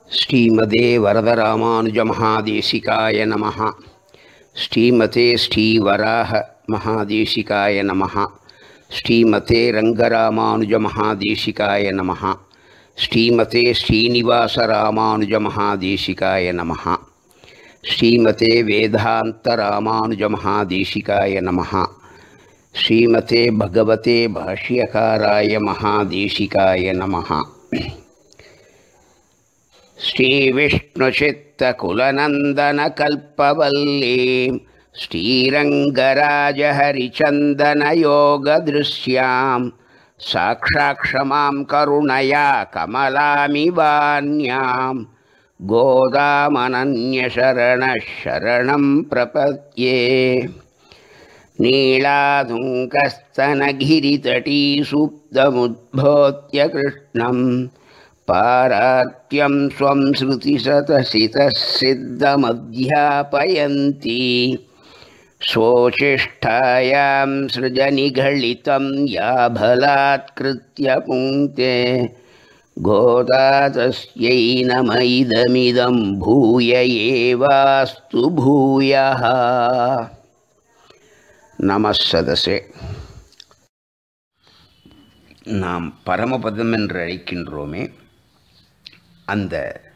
ஸ்ரீமதே வரதராமானுஜமகாதேசிகாய நமः ஸ்ரீமதே ஸ்ரீவராக மகாதேசிகாய நமः ஸ்ரீமதே ரங்கராமானுஜமகாதேசிகாய நமः ஸ்ரீமதே ஸ்ரீனிவாசராமானுஜமகாதேசிகாய நமः ஸ்ரீமதே வேதாந்தராமானுஜமகாதேசிகாய நமः ஸ்ரீமதே பகவதே பாஷ்யகாராய மகாதேசிகாய நமः श्रीविष्णुचित्तकुलनन्दनकल्पवल्लीं श्रीरङ्गराजहरिचन्दनयोगदृश्यां साक्षाक्षमां करुणया कमलामिवान्यां गोदामनन्यशरणः शरणं प्रपद्ये नीलाधुङ्कस्तनगिरितटीसुप्तमुद्भोत्य कृष्णं पारात्यं स्वं श्रुतिशतसितः सिद्धमध्यापयन्ती स्वोचिष्ठायां सृजनिघलितं या बलात्कृत्य पुङ्क्ते गोदा तस्यै नम इदमिदं भूय एवास्तु भूयः नमः सदसे நாம் பரமபதம் என்று அழைக்கின்றோமே அந்த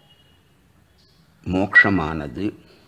மோக்ஷமானது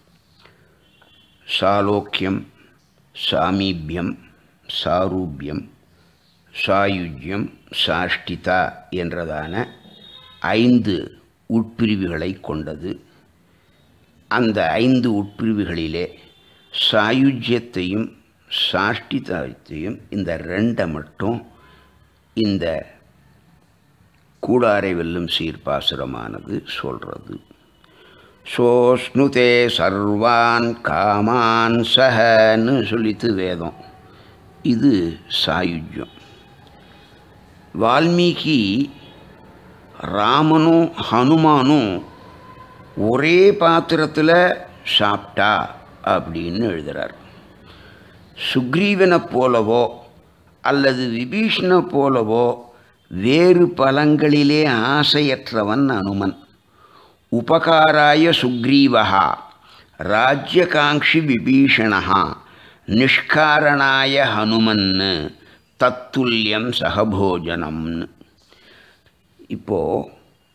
சாலோக்கியம் சாமீபியம் சாரூபியம் சாயுஜ்யம் சாஷ்டிதா என்றதான ஐந்து உட்பிரிவுகளை கொண்டது அந்த ஐந்து உட்பிரிவுகளிலே சாயுஜ்யத்தையும் சாஷ்டிதத்தையும் இந்த ரெண்டை மட்டும் இந்த கூடாரை வெல்லும் சீர்பாசுரமானது சொல்கிறது சோஸ்னுதே சர்வான் காமான் சஹன்னு சொல்லித்து வேதம் இது சாயுஜ்யம் வால்மீகி ராமனும் ஹனுமானும் ஒரே பாத்திரத்தில் சாப்பிட்டா அப்படின்னு எழுதுகிறார் சுக்ரீவனை போலவோ அல்லது விபீஷ்ண போலவோ வேறு பலங்களிலே ஆசையற்றவன் அனுமன் உபகாராய சுக்ரீவா ராஜ்யகாங்ஷி விபீஷணா நிஷ்காரணாய ஹனுமன்னு தத்துல்யம் சகபோஜனம்னு இப்போது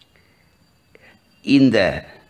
இந்த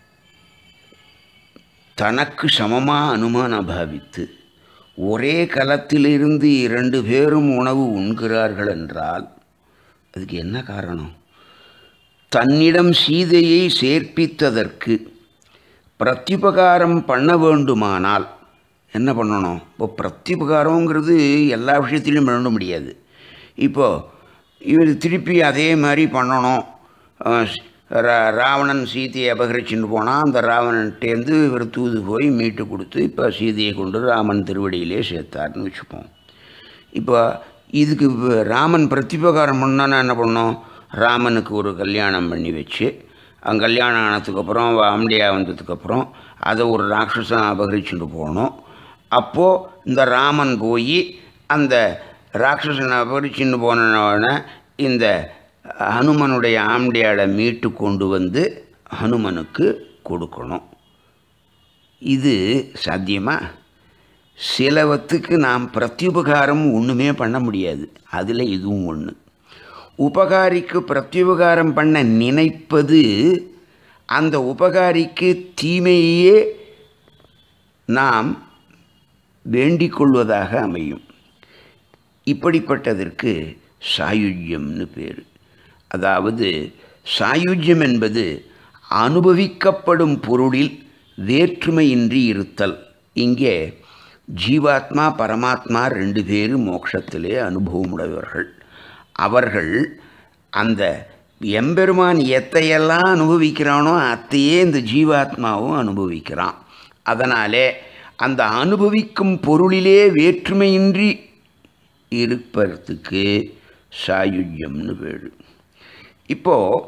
தனக்கு சமமாக அனுமானம் பாவித்து ஒரே கலத்திலிருந்து இரண்டு பேரும் உணவு உண்கிறார்கள் என்றால் அதுக்கு என்ன காரணம் தன்னிடம் சீதையை சேர்ப்பித்ததற்கு பிரத்யுபகாரம் பண்ண வேண்டுமானால் என்ன பண்ணணும் இப்போ பிரத்யுபகாரங்கிறது எல்லா விஷயத்திலையும் பண்ண முடியாது இப்போது இவர் திருப்பி அதே மாதிரி பண்ணணும் ராவணன் சீதையை அபகரிச்சுட்டு போனால் அந்த ராவணன்ட்டேருந்து இவர் தூது போய் மீட்டு கொடுத்து இப்போ சீதையை கொண்டு ராமன் திருவடியிலே சேர்த்தார்னு வச்சுப்போம் இப்போ இதுக்கு ராமன் பிரத்யுபகாரம் பண்ணான்னா என்ன பண்ணோம் ராமனுக்கு ஒரு கல்யாணம் பண்ணி வச்சு அங்கே கல்யாணம் ஆனதுக்கப்புறம் அம்டியா வந்ததுக்கப்புறம் அதை ஒரு ராட்சசன் அபகரிச்சுட்டு போகணும் அப்போது இந்த ராமன் போய் அந்த ராட்சசனை அபகரிச்சுட்டு போனோடனே இந்த ஹனுமனுடைய ஆம்டியாடை மீட்டு கொண்டு வந்து ஹனுமனுக்கு கொடுக்கணும் இது சாத்தியமா சிலவத்துக்கு நாம் பிரத்யுபகாரம் ஒன்றுமே பண்ண முடியாது அதில் இதுவும் ஒன்று உபகாரிக்கு பிரத்யுபகாரம் பண்ண நினைப்பது அந்த உபகாரிக்கு தீமையே நாம் வேண்டிக் கொள்வதாக அமையும் இப்படிப்பட்டதற்கு சாயுஜ்யம்னு பேர் அதாவது சாயுஜ்யம் என்பது அனுபவிக்கப்படும் பொருளில் வேற்றுமையின்றி இருத்தல் இங்கே ஜீவாத்மா பரமாத்மா ரெண்டு பேரும் மோட்சத்திலே அனுபவமுடையவர்கள் அவர்கள் அந்த எம்பெருமான் எத்தையெல்லாம் அனுபவிக்கிறானோ அத்தையே இந்த ஜீவாத்மாவும் அனுபவிக்கிறான் அதனாலே அந்த அனுபவிக்கும் பொருளிலே வேற்றுமையின்றி இருப்பதற்கு சாயுஜ்யம்னு பேர் இப்போது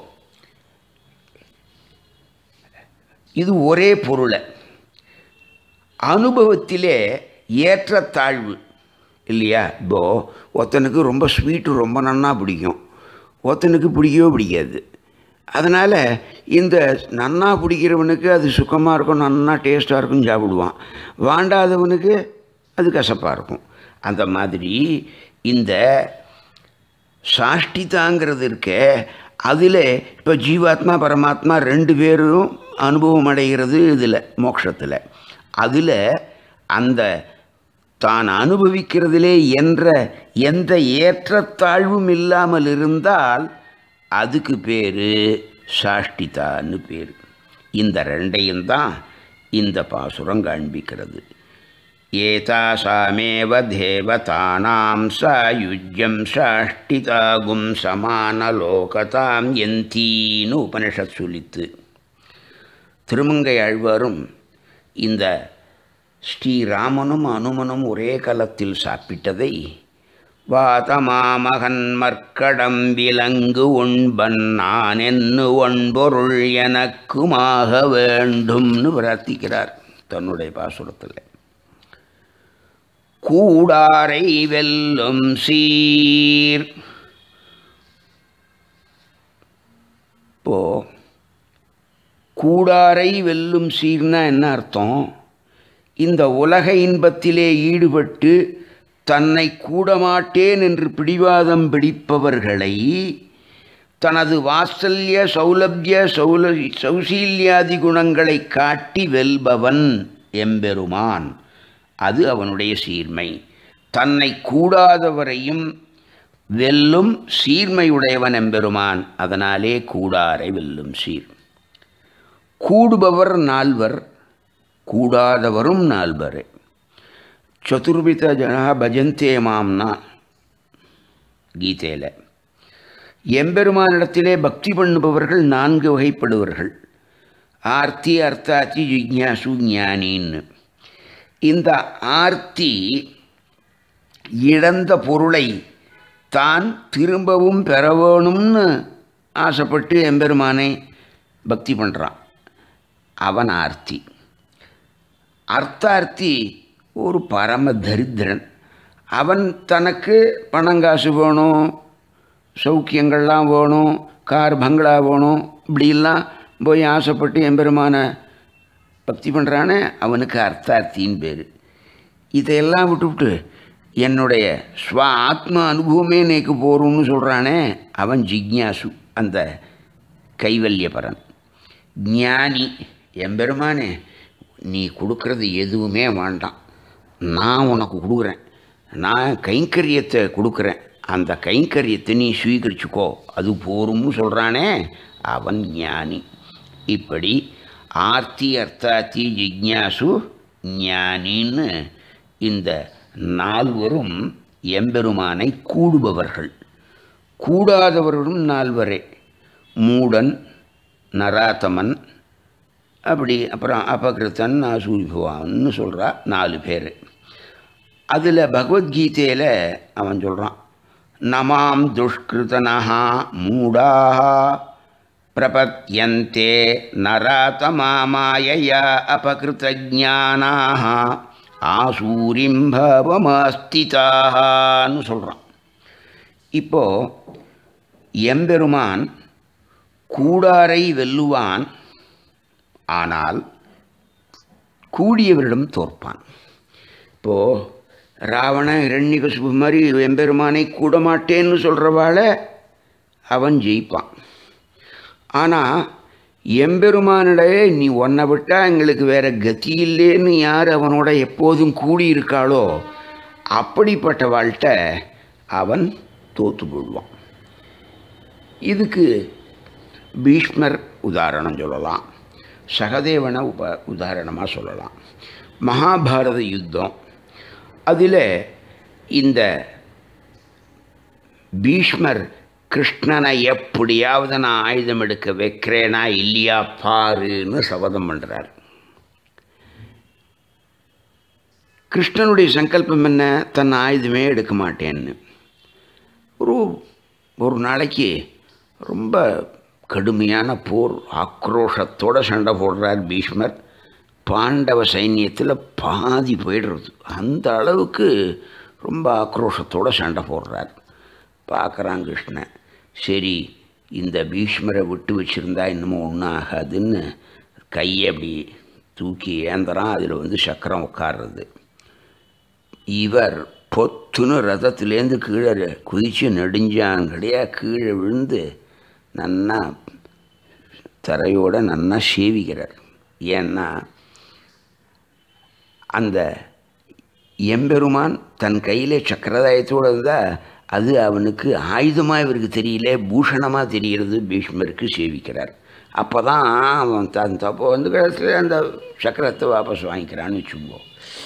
இது ஒரே பொருளை அனுபவத்திலே ஏற்றத்தாழ்வு இல்லையா இப்போ ஒருத்தனுக்கு ரொம்ப ஸ்வீட்டு ரொம்ப நன்னா பிடிக்கும் ஒருத்தனுக்கு பிடிக்கவே பிடிக்காது அதனால் இந்த நன்னா பிடிக்கிறவனுக்கு அது சுகமாக இருக்கும் நன்னா டேஸ்ட்டாக இருக்கும் சாப்பிடுவான் வாண்டாதவனுக்கு அது கசப்பாக இருக்கும் அந்த மாதிரி இந்த சாஷ்டிதாங்கிறது இருக்க அதில் இப்போ ஜீவாத்மா பரமாத்மா ரெண்டு பேரும் அனுபவம் அடைகிறது இதில் மோட்சத்தில் அதில் அந்த தான் அனுபவிக்கிறதிலே என்ற எந்த ஏற்றத்தாழ்வும் இல்லாமல் இருந்தால் அதுக்கு பேர் சாஷ்டிதான்னு பேர் இந்த ரெண்டையும் தான் இந்த பாசுரம் காண்பிக்கிறது ஏதாசாமேவ தேவதானாம் சாயுஜ்யம் சாஷ்டிதாகும் சமானலோகதாம் எந்தீன்னு உபனிஷத் சொல்லித்து திருமங்கை ஆழ்வாரும் இந்த ஸ்ரீராமனும் அனுமனும் ஒரே கலத்தில் சாப்பிட்டதை வாதமாமகன் மற்கடம் விலங்கு உண்பன் நான் என்று ஒன்பொருள் எனக்குமாக வேண்டும்னு பிரார்த்திக்கிறார் தன்னுடைய பாசுரத்தில் கூடாரை வெல்லும் சீர் இப்போ கூடாரை வெல்லும் சீர்னா என்ன அர்த்தம் இந்த உலக இன்பத்திலே ஈடுபட்டு தன்னை கூடமாட்டேன் என்று பிடிவாதம் பிடிப்பவர்களை தனது வாத்சல்ய சௌலபிய சௌல சௌசீல்யாதி குணங்களை காட்டி வெல்பவன் எம்பெருமான் அது அவனுடைய சீர்மை தன்னை கூடாதவரையும் வெல்லும் சீர்மையுடையவன் எம்பெருமான் அதனாலே கூடாரை வெல்லும் சீர் கூடுபவர் நால்வர் கூடாதவரும் நால்வரே சதுர்வித ஜனா பஜந்தே மாம்னா கீதையில் எம்பெருமானிடத்திலே பக்தி பண்ணுபவர்கள் நான்கு வகைப்படுவர்கள் ஆர்த்தி அர்த்தாத்தி ஜிக்ஞாசு ஞானின்னு இந்த ஆர்த்தி இழந்த பொருளை தான் திரும்பவும் பெற வேணும்னு ஆசைப்பட்டு எம்பெருமானை பக்தி பண்ணுறான் அவன் ஆர்த்தி அர்த்தார்த்தி ஒரு பரம தரித்திரன் அவன் தனக்கு பணங்காசு வேணும் சௌக்கியங்கள்லாம் வேணும் கார் பங்களா வேணும் இப்படிலாம் போய் ஆசைப்பட்டு எம்பெருமானை பக்தி பண்ணுறானே அவனுக்கு அர்த்தார்த்தின்னு பேர் இதையெல்லாம் விட்டுவிட்டு என்னுடைய ஸ்வ ஆத்ம அனுபவமே நேக்கு போகிறோம்னு சொல்கிறானே அவன் ஜிக்ஞாசு அந்த கைவல்யபரன் ஞானி எம்பெருமானே நீ கொடுக்கறது எதுவுமே வேண்டாம் நான் உனக்கு கொடுக்குறேன் நான் கைங்கரியத்தை கொடுக்குறேன் அந்த கைங்கரியத்தை நீ ஸ்வீகரிச்சுக்கோ அது போரும்னு சொல்கிறானே அவன் ஞானி இப்படி ஆர்த்தி அர்த்தாத்தி ஜிக்ஞாசு ஞானின்னு இந்த நால்வரும் எம்பெருமானை கூடுபவர்கள் கூடாதவர்களும் நால்வரே மூடன் நராத்தமன் அப்படி அப்புறம் அபகிருத்தன் அசூரிபவான்னு சொல்கிறா நாலு பேர் அதில் பகவத்கீதையில் அவன் சொல்கிறான் நமாம் துஷ்கிருதனஹா மூடாக பிரபத்யந்தே நராத்தமாமாயயா அபகிருத்தஜானாக ஆசூரிம் பவமஸ்திதான்னு சொல்கிறான் இப்போது எம்பெருமான் கூடாரை வெல்லுவான் ஆனால் கூடியவரிடம் தோற்பான் இப்போது ராவணன் இரண்யகசுபு மாதிரி எம்பெருமானை கூட மாட்டேன்னு சொல்கிறவாள அவன் ஜெயிப்பான் ஆனால் எம்பெருமானிடையே நீ ஒன்றை விட்டால் எங்களுக்கு வேறு கதி இல்லைன்னு யார் அவனோட எப்போதும் கூடியிருக்காளோ அப்படிப்பட்டவாள்கிட்ட அவன் தோத்து போடுவான் இதுக்கு பீஷ்மர் உதாரணம் சொல்லலாம் சகதேவனை உப உதாரணமாக சொல்லலாம் மகாபாரத யுத்தம் அதில் இந்த பீஷ்மர் கிருஷ்ணனை எப்படியாவது நான் ஆயுதம் எடுக்க வைக்கிறேனா இல்லையா பாருன்னு சபதம் பண்ணுறார் கிருஷ்ணனுடைய சங்கல்பம் என்ன தன் ஆயுதமே எடுக்க மாட்டேன்னு ஒரு ஒரு நாளைக்கு ரொம்ப கடுமையான போர் ஆக்ரோஷத்தோடு சண்டை போடுறார் பீஷ்மர் பாண்டவ சைன்யத்தில் பாதி போயிடுறது அந்த அளவுக்கு ரொம்ப ஆக்ரோஷத்தோடு சண்டை போடுறார் பார்க்குறான் கிருஷ்ணன் சரி இந்த பீஷ்மரை விட்டு வச்சுருந்தா இன்னமும் ஒன்றும் ஆகாதுன்னு கையை அப்படி தூக்கி ஏந்தறான் அதில் வந்து சக்கரம் உட்கார்றது இவர் பொத்துன்னு ரதத்துலேருந்து கீழே குதித்து நெடுஞ்சாங்கடையாக கீழே விழுந்து நன்னா தரையோட நன்னா சேவிக்கிறார் ஏன்னா அந்த எம்பெருமான் தன் கையிலே சக்கரதாயத்தோடு இருந்தால் அது அவனுக்கு ஆயுதமாக இவருக்கு தெரியல பூஷணமாக தெரிகிறது பீஷ்மருக்கு சேவிக்கிறார் அப்போ தான் அவன் தன் தப்போ வந்து கடைசியில் அந்த சக்கரத்தை வாபஸ் வாங்கிக்கிறான்னு வச்சுக்கோ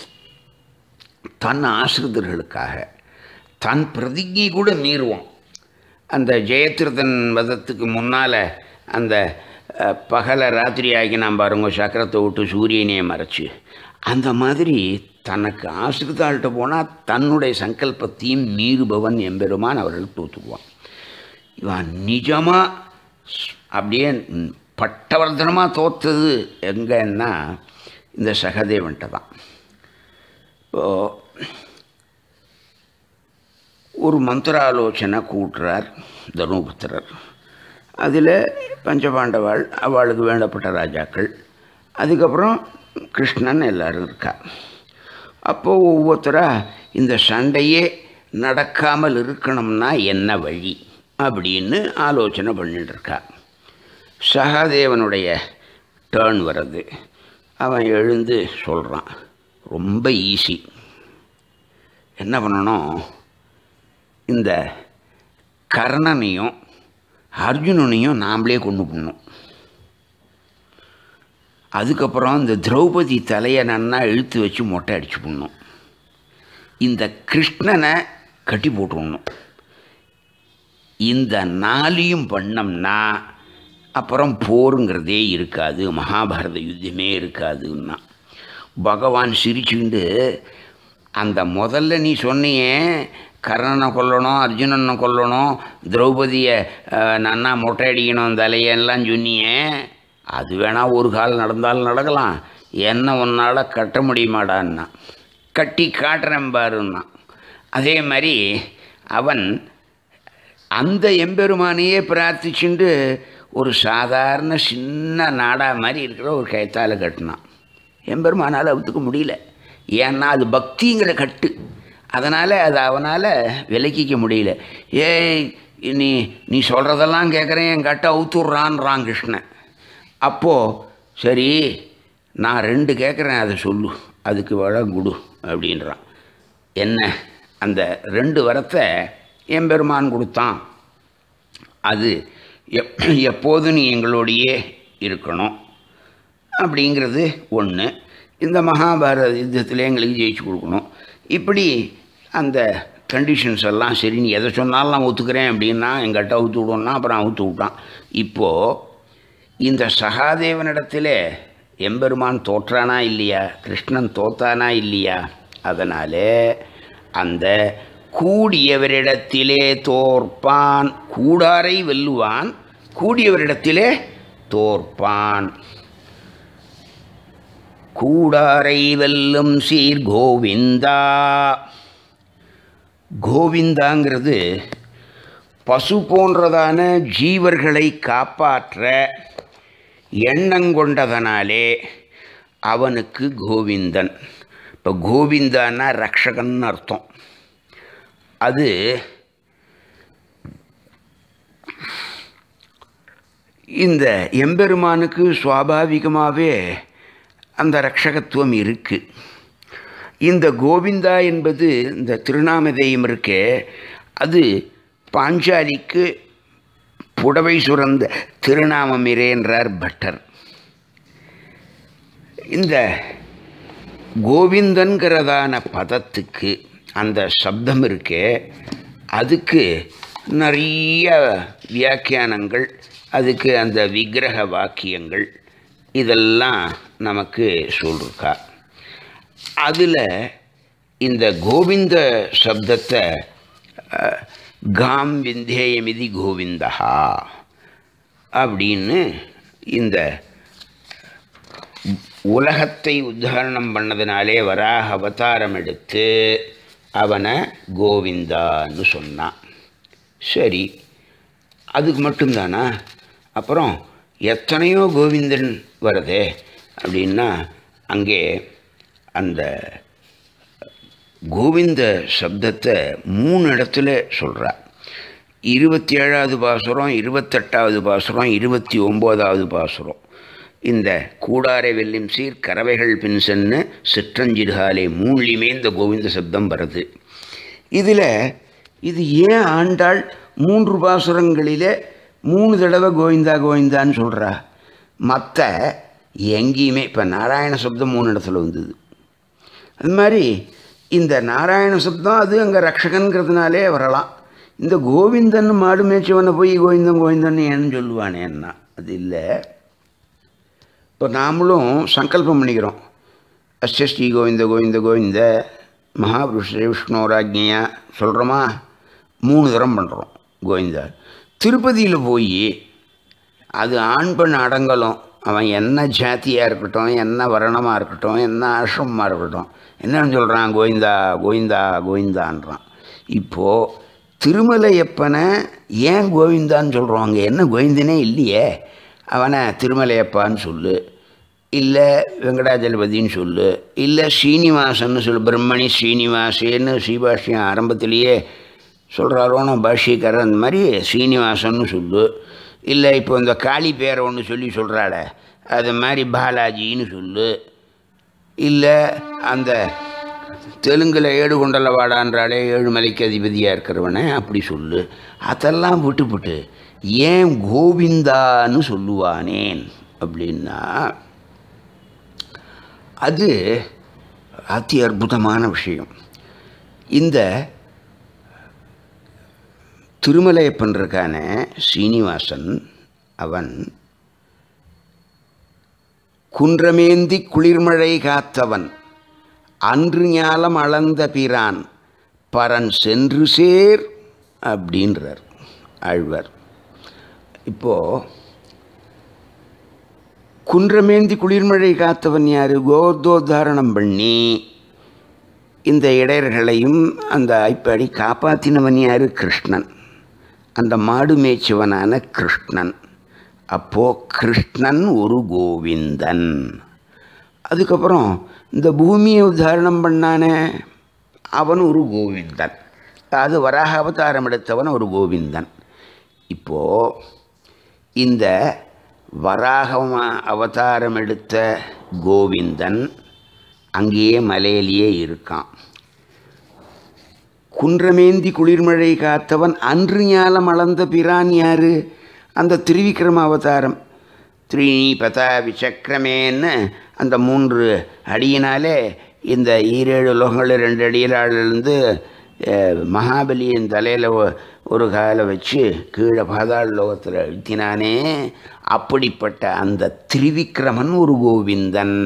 தன் ஆசிரிதர்களுக்காக தன் பிரதிஜை கூட மீறுவான் அந்த ஜெயத்ரதன் வதத்துக்கு முன்னால் அந்த அஹ், பகலை ராத்திரி ஆகி நாம் பாருங்க சக்கரத்தை விட்டு சூரியனையே மறைச்சு அந்த மாதிரி தனக்கு ஆசிரிதாள்கிட்ட போனால் தன்னுடைய சங்கல்பத்தையும் மீறுபவன் எம்பெருமான் அவர்கள் தோத்துக்குவான் இவன் நிஜமாக அப்படியே பட்டவர்தனமாக தோத்தது எங்கன்னா இந்த சகதேவன்ட்ட தான் இப்போது ஒரு மந்திராலோசனை கூட்டுறார் தர்மபுத்திரர் அதில் பஞ்சபாண்டவாள் அவளுக்கு வேண்டப்பட்ட ராஜாக்கள் அதுக்கப்புறம் கிருஷ்ணன் எல்லாரும் இருக்கா அப்போது ஒவ்வொருத்தராக இந்த சண்டையே நடக்காமல் இருக்கணும்னா என்ன வழி அப்படின்னு ஆலோசனை பண்ணிட்டு இருக்கா சகாதேவனுடைய டேர்ன் வர்றது அவன் எழுந்து சொல்கிறான் ரொம்ப ஈஸி என்ன பண்ணணும் இந்த கர்ணனையும் அர்ஜுனனையும் நாமளே கொண்டு போடணும் அதுக்கப்புறம் இந்த திரௌபதி தலையை நன்னா இழுத்து வச்சு மொட்டை அடிச்சு போடணும் இந்த கிருஷ்ணனை கட்டி போட்டுடணும் இந்த நாளையும் பண்ணோம்னா அப்புறம் போருங்கிறதே இருக்காது மகாபாரத யுத்தமே இருக்காதுன்னா பகவான் சிரிச்சுண்டு அந்த முதல்ல நீ சொன்னியே கர்ணனை கொல்லணும் அர்ஜுனனை கொல்லணும் திரௌபதியை அஹ், நன்னா மொட்டை அடிக்கணும் தலையெல்லாம் சொன்னியே அது வேணால் ஒரு கால் நடந்தாலும் நடக்கலாம் என்ன உன்னால் கட்ட முடியுமாடான்னா கட்டி காட்டுறேன் பாருன்னா அதே மாதிரி அவன் அந்த எம்பெருமானையே பிரார்த்திச்சுண்டு ஒரு சாதாரண சின்ன நாடா மாதிரி இருக்கிற ஒரு கயத்தால் கட்டினான் எம்பெருமானால் அவுத்துக்க முடியல ஏன்னா அது பக்திங்கிற கட்டு அதனால் அது அவனால் விலக்கிக்க முடியல ஏய் நீ நீ சொல்கிறதெல்லாம் கேட்குறேன் என் கட்டை அவுத்துட்றான்றான் கிருஷ்ணன் அப்போது சரி நான் ரெண்டு கேட்குறேன் அதை சொல்லு அதுக்கு வளம் கொடு அப்படின்றான் என்ன அந்த ரெண்டு வரத்தை எம்பெருமான் கொடுத்தான் அது எப் எப்போதும் நீ எங்களோடையே இருக்கணும் அப்படிங்கிறது ஒன்று இந்த மகாபாரத யுத்தத்தில் எங்களுக்கு ஜெயிச்சு கொடுக்கணும் இப்படி அந்த கண்டிஷன்ஸ் எல்லாம் சரி நீ எதை சொன்னாலும் நான் ஒத்துக்கிறேன் அப்படின்னா எங்கிட்ட அவுத்து விடணும்னா அப்புறம் அவுத்து விட்டான் இப்போது இந்த சகாதேவனிடத்தில் எம்பெருமான் தோற்றானா இல்லையா கிருஷ்ணன் தோத்தானா இல்லையா அதனாலே அந்த கூடியவரிடத்திலே தோற்பான் கூடாரை வெல்லுவான் கூடியவரிடத்திலே தோற்பான் கூடாரை வெல்லும் சீர் கோவிந்தா கோவிந்தாங்கிறது பசு போன்றதான ஜீவர்களை காப்பாற்ற எண்ணங்கொண்டதனாலே அவனுக்கு கோவிந்தன் இப்போ கோவிந்தான்னா ரக்ஷகன் அர்த்தம் அது இந்த எம்பெருமானுக்கு சுவாபாவிகமாகவே அந்த ரக்ஷகத்துவம் இருக்குது இந்த கோவிந்தா என்பது இந்த திருநாமதேயம் இருக்கே அது பாஞ்சாலிக்கு புடவை சுரந்த திருநாமம் என்றார் பட்டர் இந்த கோவிந்தன்கிறதான பதத்துக்கு அந்த சப்தம் இருக்கே அதுக்கு நிறைய வியாக்கியானங்கள் அதுக்கு அந்த விக்கிரக வாக்கியங்கள் இதெல்லாம் நமக்கு சொல்லிருக்கா அதில் இந்த கோவிந்த சப்தத்தை அஹ், காம் விந்தேயமிதி கோவிந்தா அப்படின்னு இந்த உலகத்தை உத்தாரணம் பண்ணதுனாலே வராக அவதாரம் எடுத்து அவனை கோவிந்தான்னு சொன்னான் சரி அதுக்கு மட்டும்தானா அப்புறம் எத்தனையோ கோவிந்தன் வருதே அப்படின்னா அங்கே அந்த கோவிந்த சப்தத்தை மூணு இடத்துல சொல்கிறார் இருபத்தி ஏழாவது பாசுரம் இருபத்தெட்டாவது பாசுரம் இருபத்தி ஒம்போதாவது பாசுரம் இந்த கூடாரை வெல்லும் சீர் கறவைகள் பின் சென்னு சிற்றஞ்சிறுகாலே மூணுலையுமே இந்த கோவிந்த சப்தம் வருது இதில் இது ஏன் ஆண்டாள் மூன்று பாசுரங்களிலே மூணு தடவை கோவிந்தா கோவிந்தான்னு சொல்கிறா மற்ற எங்கேயுமே இப்போ நாராயண சப்தம் மூணு இடத்துல வந்தது அது மாதிரி இந்த நாராயண சப்தம் அது அங்கே ரக்ஷகன்கிறதுனாலே வரலாம் இந்த கோவிந்தன் மாடு மேய்ச்சவனை போய் கோவிந்தன் கோவிந்தன் ஏன்னு சொல்லுவானேன்னா அது இல்லை இப்போ நாமளும் சங்கல்பம் பண்ணிக்கிறோம் அஸ்ய ஸ்ரீ கோவிந்த கோவிந்த கோவிந்த மகாபுருஷ விஷ்ணுராஜ்ஞையா சொல்கிறோமா மூணு தரம் பண்ணுறோம் கோவிந்தா திருப்பதியில் போய் அது ஆண் பெண் அடங்கலும் அவன் என்ன ஜாத்தியாக இருக்கட்டும் என்ன வர்ணமாக இருக்கட்டும் என்ன ஆசிரமமாக இருக்கட்டும் என்னன்னு சொல்கிறான் கோவிந்தா கோவிந்தா கோவிந்தான்றான் இப்போது திருமலையப்பனை ஏன் கோவிந்தான்னு சொல்கிறோம் அங்கே என்ன கோவிந்தனே இல்லையே அவனை திருமலையப்பான்னு சொல்லு இல்லை வெங்கடாஜலபதின்னு சொல்லு இல்லை ஸ்ரீனிவாசன்னு சொல்லு பிரம்மணி ஸ்ரீனிவாசேன்னு ஸ்ரீபாஷ்யம் ஆரம்பத்திலேயே சொல்கிறாரோனோ பாஷ்யக்காரர் அந்த மாதிரி ஸ்ரீனிவாசன்னு சொல்லு இல்லை இப்போ இந்த காளி பேரை ஒன்று சொல்லி சொல்கிறாள அது மாதிரி பாலாஜின்னு சொல்லு இல்லை அந்த தெலுங்கில் ஏழு குண்டல வாடான்றாலே ஏழு மலைக்கு அதிபதியாக இருக்கிறவனே அப்படி சொல்லு அதெல்லாம் விட்டுப்புட்டு ஏன் கோவிந்தான்னு சொல்லுவானேன் அப்படின்னா அது அதி அற்புதமான விஷயம் இந்த திருமலையப்பன் இருக்கான ஸ்ரீனிவாசன் அவன் குன்றமேந்தி குளிர்மழை காத்தவன் அன்று ஞாலம் அளந்த பிரான் பரன் சென்று சேர் அப்படின்றார் ஆழ்வார் இப்போது குன்றமேந்தி குளிர்மழை காத்தவன் யார் கோதோத்தாரணம் பண்ணி இந்த இடையர்களையும் அந்த ஐப்பாடி காப்பாற்றினவன் யார் கிருஷ்ணன் அந்த மாடு மேய்ச்சவனான கிருஷ்ணன் அப்போது கிருஷ்ணன் ஒரு கோவிந்தன் அதுக்கப்புறம் இந்த பூமியை உத்தாரணம் பண்ணானே அவன் ஒரு கோவிந்தன் அது வராக அவதாரம் எடுத்தவன் ஒரு கோவிந்தன் இப்போது இந்த வராகமா அவதாரம் எடுத்த கோவிந்தன் அங்கேயே மலையிலேயே இருக்கான் குன்றமேந்தி குளிர்மழை காத்தவன் அன்று ஞாலம் அளந்த பிரான் யாரு அந்த திருவிக்ரம அவதாரம் த்ரீணி பதா விசக்கிரமேன்னு அந்த மூன்று அடியினாலே இந்த ஈரேழு லோகங்கள் ரெண்டு அடியிலிருந்து மகாபலியின் தலையில் ஒரு காலை வச்சு கீழே பாதாள லோகத்தில் அழுத்தினானே அப்படிப்பட்ட அந்த திரிவிக்ரமன் ஒரு கோவிந்தன்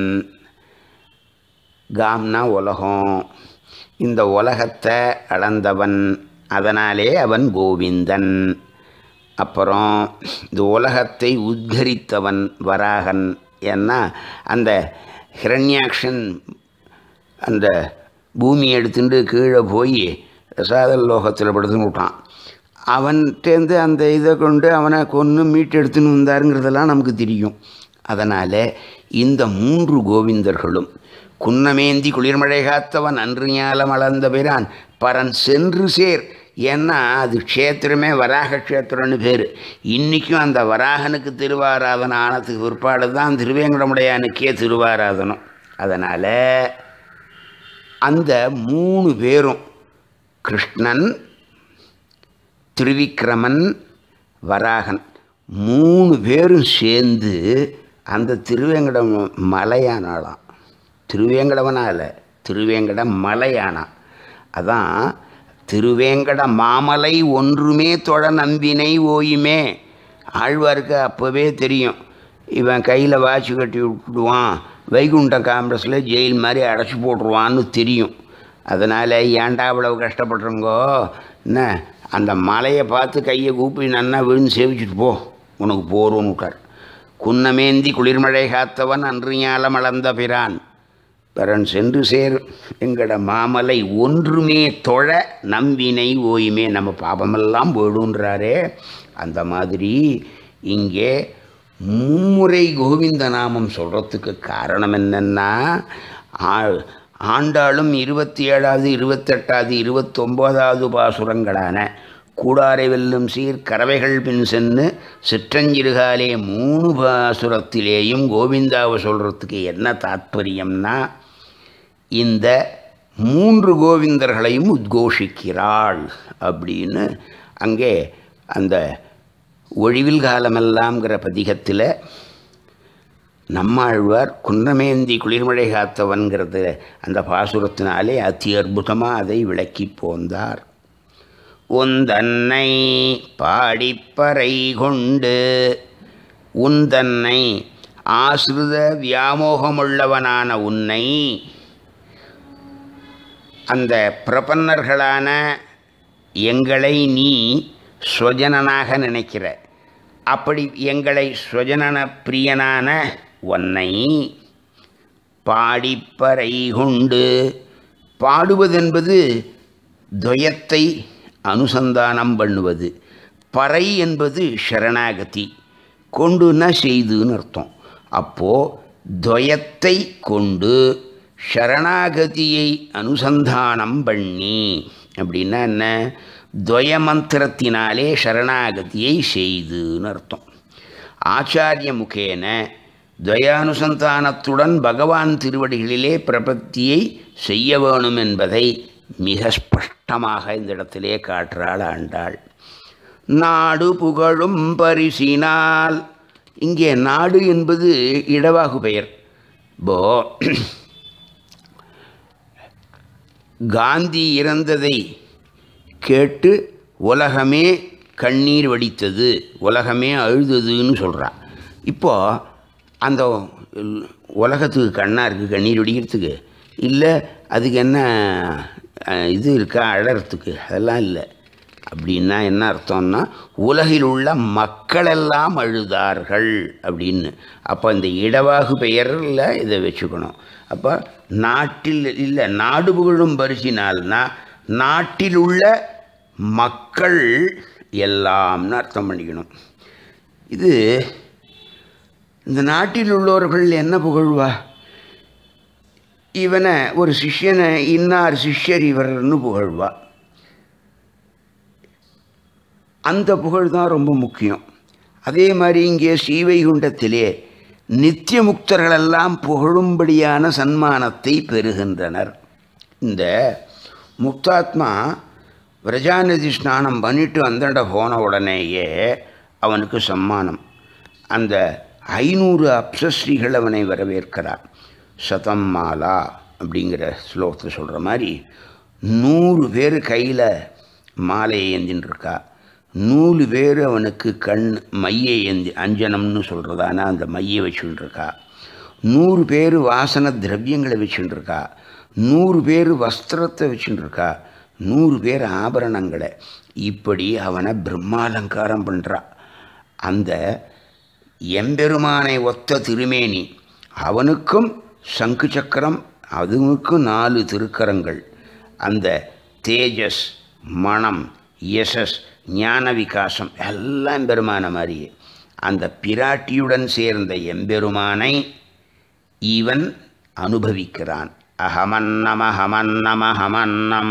காம்னா உலகம் இந்த உலகத்தை அளந்தவன் அதனாலே அவன் கோவிந்தன் அப்புறம் இந்த உலகத்தை உத்கரித்தவன் வராகன் ஏன்னா அந்த ஹிரண்யாக்ஷன் அந்த பூமியை எடுத்துட்டு கீழே போய் ரசாதல் லோகத்தில் படுத்துன்னு விட்டான் அவன்கிட்டேருந்து அந்த இதை கொண்டு அவனை கொன்று மீட்டு எடுத்துன்னு வந்தாருங்கிறதெல்லாம் நமக்கு தெரியும் அதனால் இந்த மூன்று கோவிந்தர்களும் குன்னமேந்தி குளிர்மழை காத்தவன் அன்று ஞாலம் அளந்த பிரான் பரன் சென்று சேர் ஏன்னா அது க்ஷேத்திரமே வராக க்ஷேத்திரம்னு பேர் இன்றைக்கும் அந்த வராகனுக்கு திருவாராதனை ஆனதுக்கு பிற்பாடு தான் திருவேங்கடமுடையானுக்கே திருவாராதனம் அதனால் அந்த மூணு பேரும் கிருஷ்ணன் திருவிக்கிரமன் வராகன் மூணு பேரும் சேர்ந்து அந்த திருவேங்கடம் மலையானாலாம் திருவேங்கடவனால திருவேங்கட மலையானான் அதான் திருவேங்கட மாமலை ஒன்றுமே தொழ நம்பினை ஓயுமே ஆழ்வாருக்கு அப்போவே தெரியும் இவன் கையில் வாட்சி கட்டி விட்டுடுவான் வைகுண்ட காங்கிரஸில் ஜெயில் மாதிரி அடைச்சி போட்டுருவான்னு தெரியும் அதனால் ஏன்டா அவ்வளவு கஷ்டப்படுறங்கோ என்ன அந்த மலையை பார்த்து கையை கூப்பி நன்னா விழுந்து சேவிச்சுட்டு போ உனக்கு போரும்னு விட்டார் குன்னமேந்தி குளிர்மழை காத்தவன் அன்று ஞாலம் அளந்த பிரான் பரன் சென்று சேர் எங்கட மாமலை ஒன்றுமே தொழ நம்பினை ஓயுமே நம்ம பாபமெல்லாம் போயிடுன்றாரே அந்த மாதிரி இங்கே மும்முறை கோவிந்த நாமம் சொல்கிறதுக்கு காரணம் என்னென்னா ஆ- ஆண்டாளும் இருபத்தி ஏழாவது இருபத்தெட்டாவது இருபத்தொம்போதாவது பாசுரங்களான கூடாரை வெல்லும் சீர் கறவைகள் பின் சென்று சிற்றஞ்சிறுகாலே மூணு பாசுரத்திலேயும் கோவிந்தாவை சொல்கிறதுக்கு என்ன தாத்பரியம்னா இந்த மூன்று கோவிந்தர்களையும் உத்கோஷிக்கிறாள் அப்படின்னு அங்கே அந்த ஒழிவில் காலமெல்லாம்ங்கிற பதிகத்தில் நம்மாழ்வார் குன்றமேந்தி குளிர்மழை காத்தவன்கிறது அந்த பாசுரத்தினாலே அதி அற்புதமாக அதை விளக்கி போந்தார் உந்தன்னை பாடிப்பறை கொண்டு உந்தன்னை ஆசிரித வியாமோகமுள்ளவனான உன்னை அந்த பிரபன்னர்களான எங்களை நீ ஸ்வஜனனாக நினைக்கிற அப்படி எங்களை ஸ்வஜனன பிரியனான உன்னை பாடிப்பறை கொண்டு பாடுவதென்பது துவயத்தை அனுசந்தானம் பண்ணுவது பறை என்பது சரணாகதி கொண்டுன்னா செய்துன்னு அர்த்தம் அப்போது துவயத்தை கொண்டு சரணாகதியை அனுசந்தானம் பண்ணி அப்படின்னா என்ன துவய மந்திரத்தினாலே சரணாகதியை செய்துன்னு அர்த்தம் ஆச்சாரிய முகேன துவயானுசந்தானத்துடன் பகவான் திருவடிகளிலே பிரபத்தியை செய்ய வேணும் என்பதை மிக ஸ்பஷ்டமாக இந்த இடத்திலே காட்டுறாள் ஆண்டாள் நாடு புகழும் பரிசினால் இங்கே நாடு என்பது இடவாகு பெயர் போ காந்தி இறந்ததை கேட்டு உலகமே கண்ணீர் வடித்தது உலகமே அழுததுன்னு சொல்கிறா இப்போ அந்த உலகத்துக்கு கண்ணாக இருக்குது கண்ணீர் வடிக்கிறதுக்கு இல்லை அதுக்கு என்ன அஹ், இது இருக்கா அழறதுக்கு அதெல்லாம் இல்லை அப்படின்னா என்ன அர்த்தம்னா உலகில் உள்ள மக்களெல்லாம் அழுதார்கள் அப்படின்னு அப்போ இந்த இடவாகு பெயரில் இதை வச்சுக்கணும் அப்போ நாட்டில் இல்லை நாடு புகழும் பரிசினால்னா நாட்டில் உள்ள மக்கள் எல்லாம்னு அர்த்தம் பண்ணிக்கணும் இது இந்த நாட்டில் உள்ளவர்கள் என்ன புகழ்வா இவனை ஒரு சிஷ்யனை இன்னார் சிஷ்யர் இவர்னு புகழ்வா அந்த புகழ் தான் ரொம்ப முக்கியம் அதே மாதிரி இங்கே ஸ்ரீவைகுண்டத்திலே நித்திய முக்தர்களெல்லாம் புகழும்படியான சன்மானத்தை பெறுகின்றனர் இந்த முக்தாத்மா விரஜாநதி ஸ்நானம் பண்ணிட்டு வந்தண்ட போன உடனேயே அவனுக்கு சம்மானம் அந்த ஐநூறு அப்சஸ்ரீகள் அவனை வரவேற்கிறார் சதம் மாலா அப்படிங்கிற ஸ்லோகத்தை சொல்கிற மாதிரி நூறு பேர் கையில் மாலையை ஏந்தின்னு இருக்கா நூறு பேர் அவனுக்கு கண் மையை ஏந்தி அஞ்சனம்னு சொல்கிறதானா அந்த மையை வச்சுட்டு இருக்கா நூறு பேர் வாசன திரவியங்களை வச்சுட்டு இருக்கா நூறு பேர் வஸ்திரத்தை வச்சுட்டு இருக்கா நூறு பேர் ஆபரணங்களை இப்படி அவனை பிரம்மாலங்காரம் பண்ணுறா அந்த எம்பெருமானை ஒத்த திருமேனி அவனுக்கும் சங்கு சக்கரம் அதுவுக்கும் நாலு திருக்கரங்கள் அந்த தேஜஸ் மனம் யசஸ் ஞான விகாசம் எல்லாம் பெருமான மாதிரியே அந்த பிராட்டியுடன் சேர்ந்த எம்பெருமானை இவன் அனுபவிக்கிறான் அகமன்னம் அகமன்னம் அகமன்னம்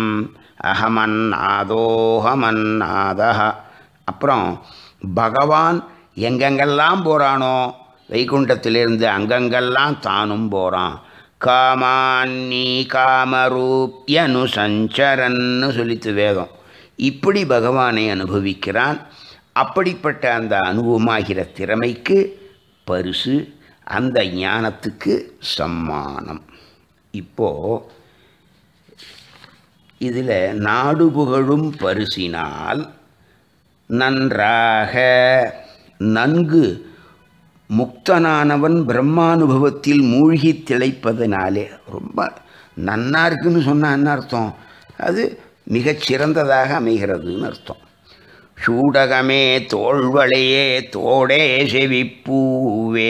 அகமன்னாதோஹமன்னாதா அப்புறம் பகவான் எங்கெங்கெல்லாம் போகிறானோ வைகுண்டத்திலிருந்து அங்கங்கெல்லாம் தானும் போகிறான் காமான்னி காமரூப்யனு சஞ்சரன்னு சொல்லித்து வேதம் இப்படி பகவானை அனுபவிக்கிறான் அப்படிப்பட்ட அந்த அனுபவமாகிற திறமைக்கு பரிசு அந்த ஞானத்துக்கு சம்மானம் இப்போது இதில் நாடு புகழும் பரிசினால் நன்றாக நன்கு முக்தனானவன் பிரம்மானுபவத்தில் மூழ்கி திளைப்பதனாலே ரொம்ப நன்னா இருக்குன்னு சொன்னால் என்ன அர்த்தம் அது மிகச் சிறந்ததாக அமைகிறதுன்னு அர்த்தம் சூடகமே தோள்வளையே தோடே செவிப்பூவே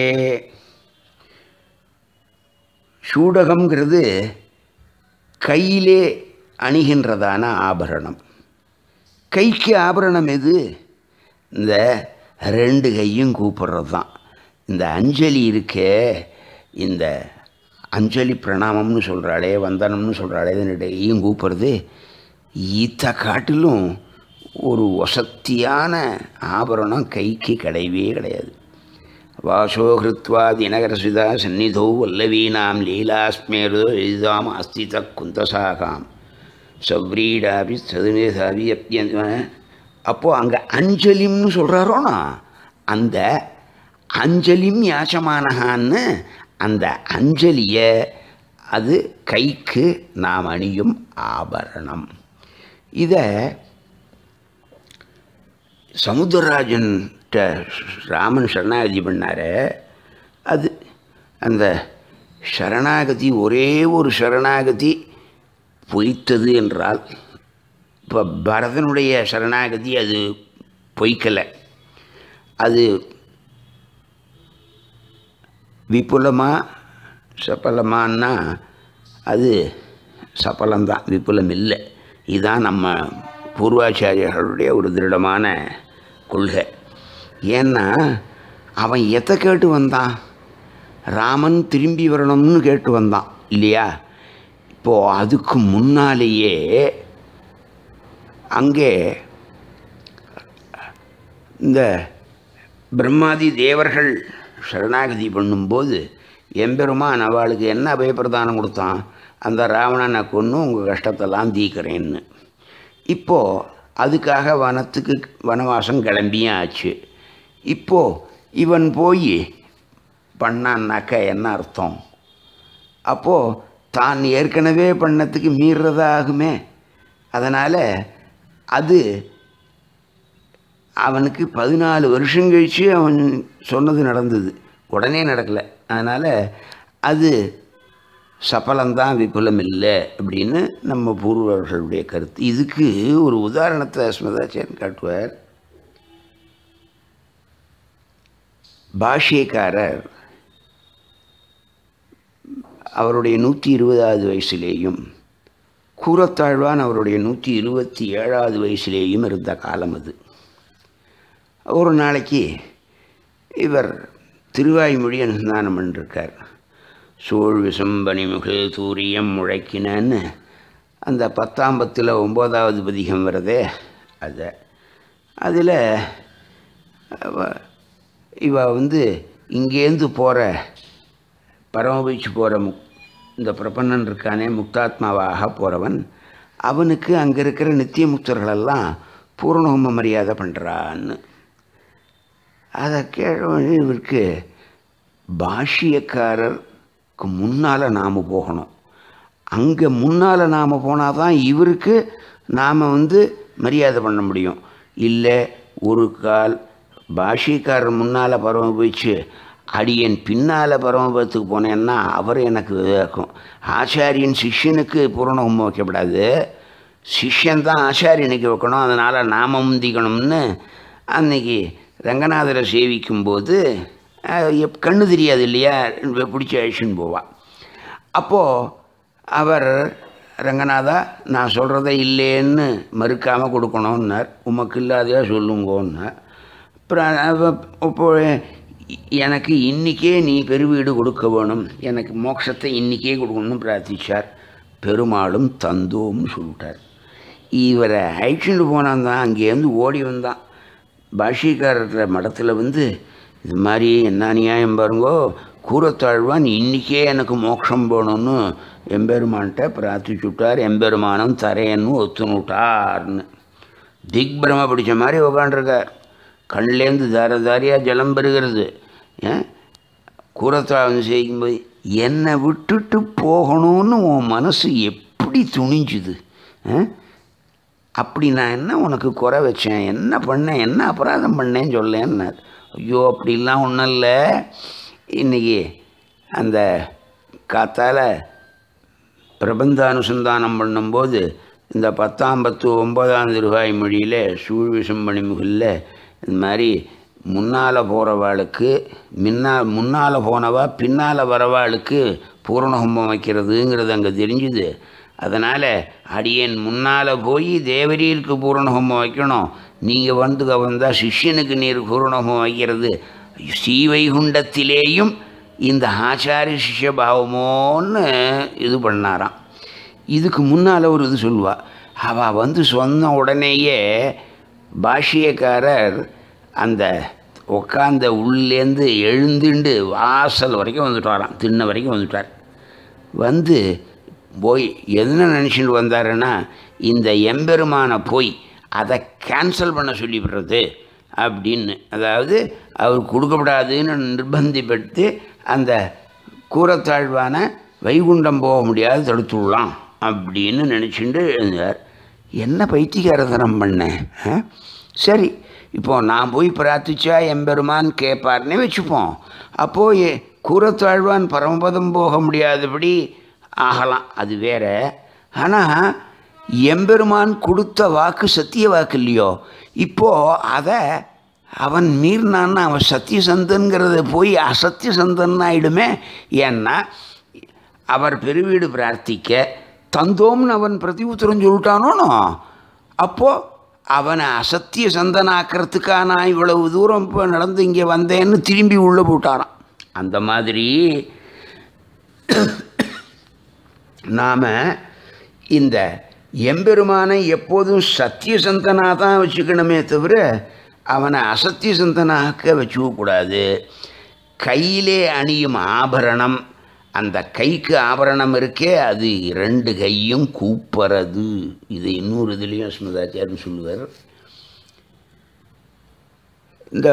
சூடகம்ங்கிறது கையிலே அணிகின்றதான ஆபரணம் கைக்கு ஆபரணம் எது இந்த ரெண்டு கையும் கூப்பிட்றது தான் இந்த அஞ்சலி இருக்கே இந்த அஞ்சலி பிரணாமம்னு சொல்கிறாளே வந்தனம்னு சொல்கிறாளே கையும் கூப்பிட்றது ஈத்த காட்டிலும் ஒரு வசத்தியான ஆபரணம் கைக்கு கிடையவே கிடையாது வாசோ ஹிருத்வா தினகரசுதா சந்நிதோ வல்லவீனாம் லீலாஸ்மேரு எழுதாம் அஸ்தித குந்தசாகாம் சவ்ரீடாபி சதுநேசாபி அப்பியந்த அப்போது அங்கே அஞ்சலிம்னு சொல்கிறாரோனா அந்த அஞ்சலிம் யாச்சமானகான்னு அந்த அஞ்சலியை அது கைக்கு நாம் அணியும் ஆபரணம் இதை சமுத்திரராஜன்கிட்ட ராமன் சரணாகதி பண்ணார் அது அந்த சரணாகதி ஒரே ஒரு சரணாகதி பொய்த்தது என்றால் இப்போ பரதனுடைய சரணாகதி அது பொய்க்கலை அது விபுலமா சபலமான்னா அது சபலம்தான் விபுலம் இல்லை இதுதான் நம்ம பூர்வாச்சாரியர்களுடைய ஒரு திருடமான கொள்கை ஏன்னா அவன் எதை கேட்டு வந்தான் ராமன் திரும்பி வரணும்னு கேட்டு வந்தான் இல்லையா இப்போது அதுக்கு முன்னாலேயே அங்கே இந்த பிரம்மாதி தேவர்கள் சரணாகதி பண்ணும்போது எம்பெருமான் அவளுக்கு என்ன அபயப்பிரதானம் கொடுத்தான் அந்த ராவணனை கொன்று உங்கள் கஷ்டத்தெல்லாம் தீக்கிறேன்னு இப்போது அதுக்காக வனத்துக்கு வனவாசம் கிளம்பியும் ஆச்சு இப்போது இவன் போய் பண்ணான்னாக்க என்ன அர்த்தம் அப்போது தான் ஏற்கனவே பண்ணத்துக்கு மீறுறதா ஆகுமே அதனால் அது அவனுக்கு பதினாலு வருஷம் கழித்து அவன் சொன்னது நடந்தது உடனே நடக்கலை அதனால் அது சபலம்தான் விபுலம் இல்லை அப்படின்னு நம்ம பூர்வர்களுடைய கருத்து இதுக்கு ஒரு உதாரணத்தை ஸ்மிதாச்சாரியன் காட்டுவார் பாஷ்யக்காரர் அவருடைய நூற்றி இருபதாவது வயசுலேயும் கூரத்தாழ்வான் அவருடைய நூற்றி இருபத்தி ஏழாவது வயசுலேயும் இருந்த காலம் அது ஒரு நாளைக்கு இவர் திருவாய்மொழி அனுசந்தானம் பண்ணிருக்கார் சூழ் விசம்பனிமுகு தூரியம் முழைக்கினன்னு அந்த பத்தாம் பத்தில் ஒம்போதாவது பதிகம் வருதே அதை அதில் இவ வந்து இங்கேருந்து போகிற பரமபிச்சு போகிற முக் இந்த பிரபன்னன் இருக்கானே முக்தாத்மாவாக போகிறவன் அவனுக்கு அங்கே இருக்கிற நித்திய முக்தர்களெல்லாம் பூர்ணஹோம மரியாதை பண்ணுறான்னு அதை கேட்டவொடனே இவருக்கு பாஷ்யக்காரருக்கு முன்னால் நாம் போகணும் அங்கே முன்னால் நாம் போனால் தான் இவருக்கு நாம் வந்து மரியாதை பண்ண முடியும் இல்லை ஒரு கால் பாஷிக்காரர் முன்னால் பரம போயிடுச்சு அடியன் பின்னால் பரமபதத்துக்கு போனேன்னா அவர் எனக்கு இருக்கும் ஆச்சாரியன் சிஷ்யனுக்கு பூரணம் வைக்கப்படாது சிஷ்யன் தான் ஆச்சாரியனுக்கு வைக்கணும் அதனால் நாம முந்திக்கணும்னு அன்னைக்கு ரங்கநாதரை சேவிக்கும்போது எப் கண்ணு தெரியாது இல்லையா பிடிச்சி அழிச்சுன்னு போவாள் அப்போது அவர் ரங்கநாதா நான் சொல்கிறத இல்லைன்னு மறுக்காமல் கொடுக்கணுன்னார் உமக்கு இல்லாதையா சொல்லுங்கன்னார் அப்புறம் இப்போ எனக்கு இன்றைக்கே நீ பெருவீடு கொடுக்க வேணும் எனக்கு மோட்சத்தை இன்றைக்கே கொடுக்கணும்னு பிரார்த்திச்சார் பெருமாளும் தந்தோம்னு சொல்லிட்டார் இவரை அழிச்சுட்டு போனான் தான் அங்கேருந்து ஓடி வந்தான் பாஷிக்காரர் மடத்தில் வந்து இது மாதிரி என்ன நியாயம் பாருங்கோ கூறத்தாழ்வான் இன்றைக்கே எனக்கு மோட்சம் போகணும்னு எம்பெருமான்கிட்ட பிரார்த்திச்சுட்டார் எம்பெருமானம் தரேன்னு ஒத்துனுட்டார்னு திக்பிரம பிடிச்ச மாதிரி உக்காண்டிருக்கார் கண்லேருந்து தார தாரியாக ஜலம் பெறுகிறது ஏன் கூறத்தாழ்வு செய்யும்போது என்னை விட்டுட்டு போகணும்னு உன் மனசு எப்படி துணிஞ்சுது அப்படி நான் என்ன உனக்கு குறை வச்சேன் என்ன பண்ணேன் என்ன அபராதம் பண்ணேன்னு சொல்லேன்னார் ஐயோ அப்படிலாம் ஒன்றும் இல்லை இன்றைக்கி அந்த காத்தால் பிரபந்த அனுசந்தானம் பண்ணும்போது இந்த பத்தாம் பத்து ஒன்பதாம் திருவாய் மொழியில் சூழ் விஷம்பணிமுகில் இந்த மாதிரி முன்னால் போகிறவாளுக்கு முன்னா முன்னால் போனவா பின்னால் வரவாளுக்கு பூரணகும்பம் வைக்கிறதுங்கிறது அங்கே தெரிஞ்சுது அதனால் அடியேன் முன்னால் போய் தேவரீருக்கு பூரணகும்பம் வைக்கணும் நீங்கள் வந்து வந்தால் சிஷ்யனுக்கு நீர் குருணகம் வைக்கிறது ஸ்ரீவைகுண்டத்திலேயும் இந்த ஆச்சாரிய சிஷ்ய பாவமோன்னு இது பண்ணாராம் இதுக்கு முன்னால் ஒரு இது சொல்லுவா அவள் வந்து சொன்ன உடனேயே பாஷ்யக்காரர் அந்த உட்காந்த உள்ளேருந்து எழுந்துண்டு வாசல் வரைக்கும் வந்துட்டாராம் திண்ண வரைக்கும் வந்துட்டார் வந்து போய் என்ன நினச்சிட்டு வந்தாருன்னா இந்த எம்பெருமானை போய் அதை கேன்சல் பண்ண சொல்லிவிடுறது அப்படின்னு அதாவது அவர் கொடுக்கப்படாதுன்னு நிர்பந்திப்படுத்தி அந்த கூரத்தாழ்வான வைகுண்டம் போக முடியாது தடுத்துடலாம் அப்படின்னு நினச்சிட்டு இருந்தார் என்ன பைத்தியகாரதனம் பண்ணேன் ஆ? சரி இப்போ நான் போய் பிரார்த்திச்சா எம்பெருமான் கேட்பார்னே வச்சுப்போம் அப்போது எ- கூரத்தாழ்வான் பரமபதம் போக முடியாதபடி ஆகலாம் அது வேற ஆனால் எம்பெருமான் கொடுத்த வாக்கு சத்திய வாக்கு இல்லையோ இப்போது அதை அவன் மீறினான்னா அவன் சத்தியசந்தன்கிறத போய் அசத்தியசந்தன் ஆயிடுமே ஏன்னா அவர் பெருவீடு பிரார்த்திக்க தந்தோம்னு அவன் பிரதி உத்தரம் சொல்லிட்டானோனோ அப்போது அவனை அசத்திய சந்தனாக்கிறதுக்காக நான் இவ்வளவு தூரம் இப்போ நடந்து இங்கே வந்தேன்னு திரும்பி உள்ளே போட்டாரான் அந்த மாதிரி நாம் இந்த எம்பெருமானை எப்போதும் சத்திய சந்தனாக தான் வச்சுக்கணுமே தவிர அவனை அசத்திய சந்தனாக்க வச்சுக்கக்கூடாது கையிலே அணியும் ஆபரணம் அந்த கைக்கு ஆபரணம் இருக்கே அது ரெண்டு கையும் கூப்பறது இது இன்னொரு இதுலேயும் ஸ்மிருதாச்சாரியன் சொல்லுவார் இந்த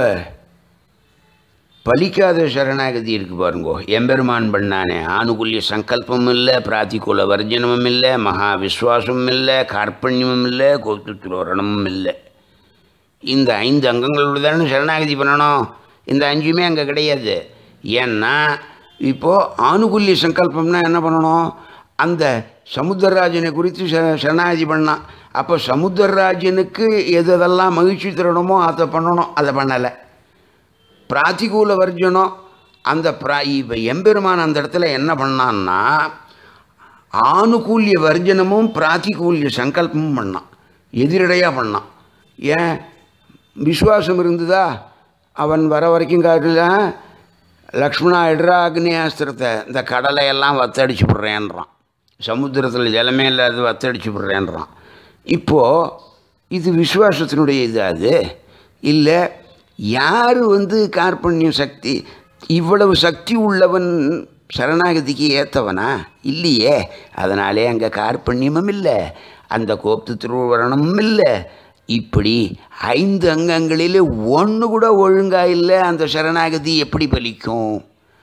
பலிக்காத சரணாகதி இருக்கு பாருங்கோ எம்பெருமான் பண்ணானே ஆணுகுல்ய சங்கல்பமும் இல்லை பிராத்திகூல வர்ஜனமும் இல்லை மகா விஸ்வாசமும் இல்லை கார்பண்யமும் இல்லை கோத்துத்துரோரணமும் இல்லை இந்த ஐந்து அங்கங்களோட தானே சரணாகதி பண்ணணும் இந்த அஞ்சுமே அங்கே கிடையாது ஏன்னா இப்போது ஆணுகுல்ய சங்கல்பம்னா என்ன பண்ணணும் அந்த சமுத்திரராஜனை குறித்து ச- சரணாகதி பண்ணான் அப்போ சமுத்திரராஜனுக்கு எது எதெல்லாம் மகிழ்ச்சி தரணுமோ அதை பண்ணணும் அதை பண்ணலை பிராத்திகூல வர்ஜனம் அந்த பிரா இப்போ எம்பெருமான் அந்த இடத்துல என்ன பண்ணான்னா ஆணுகூல்ய வர்ஜனமும் பிராத்திகூல்ய சங்கல்பமும் பண்ணான் எதிரடையாக பண்ணான் ஏன் விசுவாசம் இருந்ததா அவன் வர வரைக்கும் காட்டில லக்ஷ்மணா எடுறா அக்னியாஸ்திரத்தை இந்த கடலை எல்லாம் வத்தடிச்சு விட்றேன்றான் சமுத்திரத்தில் ஜலமே இல்லாத வத்தடிச்சு விட்றேன்றான் இப்போது இது விசுவாசத்தினுடைய இது அது இல்லை யார் வந்து கார்பண்யம் சக்தி இவ்வளவு சக்தி உள்ளவன் சரணாகதிக்கு ஏற்றவனா இல்லையே அதனாலே அங்கே கார்பண்யமும் இல்லை அந்த கோப்து திருவரணமும் இல்லை இப்படி ஐந்து அங்கங்களிலே ஒன்று கூட ஒழுங்காக இல்லை அந்த சரணாகதி எப்படி பலிக்கும்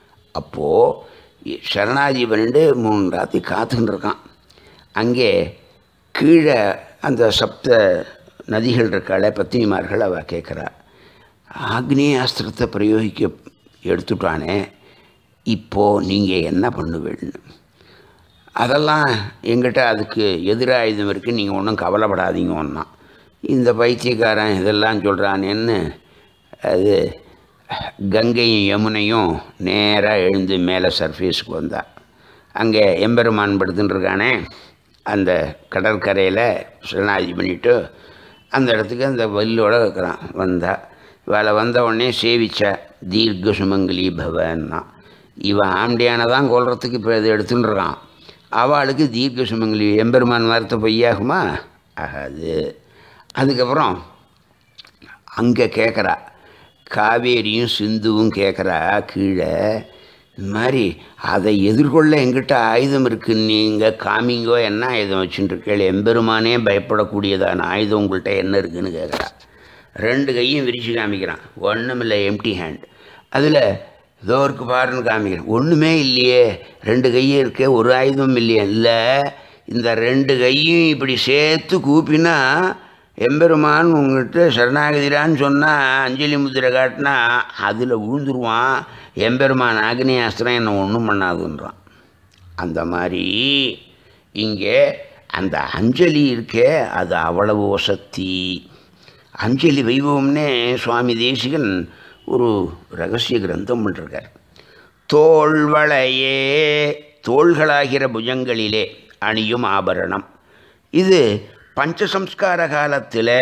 அப்போது சரணாகதி பண்ணிட்டு மூணு ராத்திரி காத்துக்கிட்டு இருக்கான் அங்கே கீழே அந்த சப்த நதிகள் இருக்காளே பத்தினிமார்கள் அவள் கேட்குறா ஆக்னேய அஸ்திரத்தை பிரயோகிக்க எடுத்துட்டானே இப்போது நீங்கள் என்ன பண்ணுவீள்னு அதெல்லாம் எங்கிட்ட அதுக்கு எதிராயுதம் இருக்குது நீங்கள் ஒன்றும் கவலைப்படாதீங்க ஒன்றா இந்த பைத்தியக்காரன் இதெல்லாம் சொல்கிறானேன்னு அது கங்கையும் யமுனையும் நேராக எழுந்து மேலே சர்ஃபேஸுக்கு வந்தா அங்கே எம்பெருமான் படுத்துன்னு இருக்கானே அந்த கடற்கரையில் சரணாதி பண்ணிவிட்டு அந்த இடத்துக்கு அந்த வல்லோட இருக்கிறான் வந்தா இவளை வந்த உடனே சேவிச்சா தீர்க்க சுமங்கலி பவன்னா இவன் ஆண்டியான தான் கொல்றதுக்கு இப்போ இது எடுத்துன்னு இருக்கான் அவளுக்கு தீர்க்க சுமங்கலி எம்பெருமான் வார்த்தை பொய்யாகுமா ஆகாது அதுக்கப்புறம் அங்கே கேட்குறா காவேரியும் சிந்துவும் கேட்குறா கீழே இந்த மாதிரி அதை எதிர்கொள்ள எங்கிட்ட ஆயுதம் இருக்குது நீங்கள் காமிங்கோ என்ன ஆயுதம் வச்சுட்டு இருக்கேள் எம்பெருமானே பயப்படக்கூடியதான ஆயுதம் உங்கள்கிட்ட என்ன இருக்குன்னு கேட்குறா ரெண்டு கையும் விரித்து காமிக்கிறான் ஒன்றுமில்லை எம்டி ஹேண்ட் அதில் ஏதோ இருக்கு பாருன்னு காமிக்கிறேன் ஒன்றுமே இல்லையே ரெண்டு கையும் இருக்கே ஒரு ஆயுதமும் இல்லையே இல்லை இந்த ரெண்டு கையும் இப்படி சேர்த்து கூப்பினா எம்பெருமான் உங்கள்கிட்ட சரணாகதிரான்னு சொன்னால் அஞ்சலி முத்திரை காட்டினா அதில் விழுந்துருவான் எம்பெருமான் ஆக்னேயாஸ்திரம் என்னை ஒன்றும் பண்ணாதுன்றான் அந்த மாதிரி இங்கே அந்த அஞ்சலி இருக்கே அது அவ்வளவு வசத்தி அஞ்சலி வைபவம்னே சுவாமி தேசிகன் ஒரு ரகசிய கிரந்தம் பண்ணிருக்கார் தோள்வளையே தோள்களாகிற புஜங்களிலே அணியும் ஆபரணம் இது பஞ்சசம்ஸ்கார காலத்தில்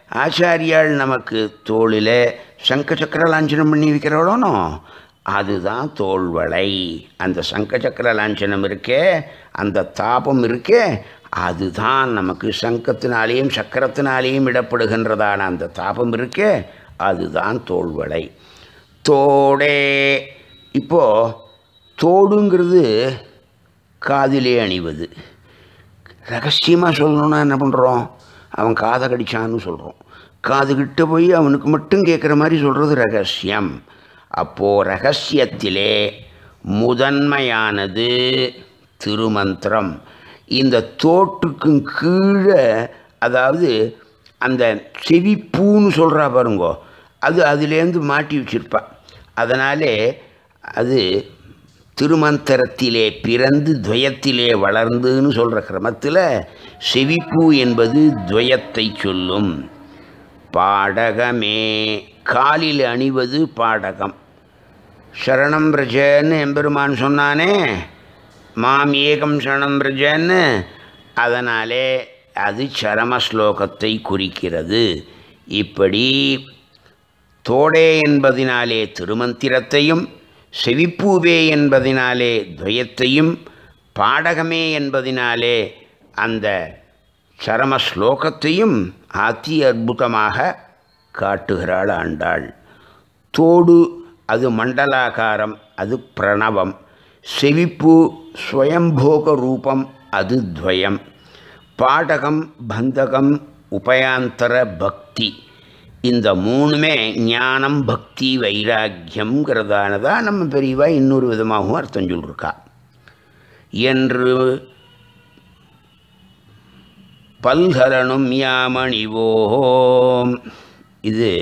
ஆச்சாரியால் நமக்கு தோளில் சங்க சக்கர லாஞ்சனம் பண்ணி வைக்கிறவளோனோ அதுதான் தோல்வளை அந்த சங்க சக்கர லாஞ்சனம் இருக்கே அந்த தாபம் இருக்கே அதுதான் நமக்கு சங்கத்தினாலேயும் சக்கரத்தினாலேயும் இடப்படுகின்றதான அந்த தாபம் இருக்கே அதுதான் தோல்வளை தோடே இப்போது தோடுங்கிறது காதிலே அணிவது ரகசியமாக சொல்லணும்னா என்ன பண்ணுறோம் அவன் காதை கடிச்சான்னு சொல்கிறோம் காது கிட்ட போய் அவனுக்கு மட்டும் கேட்குற மாதிரி சொல்கிறது ரகசியம் அப்போது ரகசியத்திலே முதன்மையானது திருமந்திரம் இந்த தோட்டுக்கும் கீழே அதாவது அந்த செவிப்பூன்னு சொல்கிறா பாருங்கோ அது அதுலேருந்து மாட்டி வச்சிருப்பா அதனாலே அது திருமந்திரத்திலே பிறந்து துவயத்திலே வளர்ந்துன்னு சொல்கிற கிரமத்தில் செவிப்பூ என்பது துவயத்தை சொல்லும் பாடகமே காலில் அணிவது பாடகம் சரணம் பிரஜன்னு எம்பெருமான் சொன்னானே மாம் ஏகம் சரணம் பிரஜன்னு அதனாலே அது சரம ஸ்லோகத்தை குறிக்கிறது இப்படி தோடே என்பதினாலே திருமந்திரத்தையும் செவிப்பூவே என்பதினாலே துவயத்தையும் பாடகமே என்பதினாலே அந்த சரம ஸ்லோகத்தையும் அதி அற்புதமாக காட்டுகிறாள் ஆண்டாள் தோடு அது மண்டலாகாரம் அது பிரணவம் செவிப்பு ஸ்வயம்போக ரூபம் அது துவயம் பாடகம் பந்தகம் உபயாந்தர பக்தி இந்த மூணுமே ஞானம் பக்தி வைராக்கியம்ங்கிறதானதா நம்ம பெரியவா இன்னொரு விதமாகவும் அர்த்தம் சொல்லிருக்கா என்று பல்கலனும் யாமணிவோம் இது